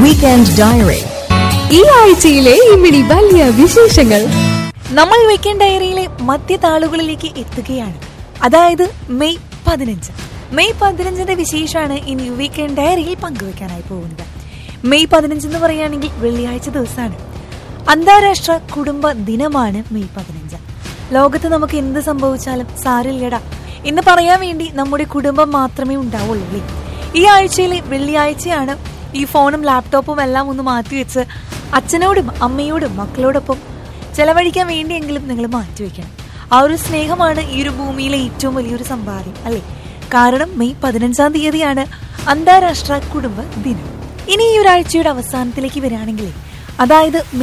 weekend diary ഈ ആഴ്ചയിലെ ഇമ്മിണി വലിയ വിശേഷങ്ങൾ നമ്മൾ വീക്കെൻഡ് ഡയറിയിലെ മധ്യതാളുകളിലേക്ക് എത്തുകയാണ് അതായത് മെയ് പതിനഞ്ച് മെയ് പതിനഞ്ചിന്റെ വിശേഷമാണ് ഇനി വീക്കെൻഡ് ഡയറിയിൽ പങ്കുവെക്കാനായി പോകുന്നത് മെയ് പതിനഞ്ച് എന്ന് പറയുകയാണെങ്കിൽ വെള്ളിയാഴ്ച ദിവസമാണ് അന്താരാഷ്ട്ര കുടുംബ ദിനമാണ് മെയ് പതിനഞ്ച് ലോകത്ത് നമുക്ക് എന്ത് സംഭവിച്ചാലും സാരില്ലടാ എന്ന് പറയാൻ വേണ്ടി നമ്മുടെ കുടുംബം മാത്രമേ ഉണ്ടാവുള്ളൂ അല്ലേ ഈ ആഴ്ചയിലെ വെള്ളിയാഴ്ചയാണ് ഈ ഫോണും ലാപ്ടോപ്പും എല്ലാം ഒന്ന് മാറ്റിവെച്ച് അച്ഛനോടും അമ്മയോടും മക്കളോടൊപ്പം ചെലവഴിക്കാൻ വേണ്ടിയെങ്കിലും നിങ്ങൾ മാറ്റിവെക്കണം ആ ഒരു സ്നേഹമാണ് ഈ ഒരു ഭൂമിയിലെ ഏറ്റവും വലിയൊരു സമ്പാദ്യം അല്ലേ കാരണം മെയ് പതിനഞ്ചാം തീയതിയാണ് അന്താരാഷ്ട്ര കുടുംബ ദിനം ഇനി ഈ ഒരാഴ്ചയുടെ അവസാനത്തിലേക്ക് വരികയാണെങ്കിൽ അതായത്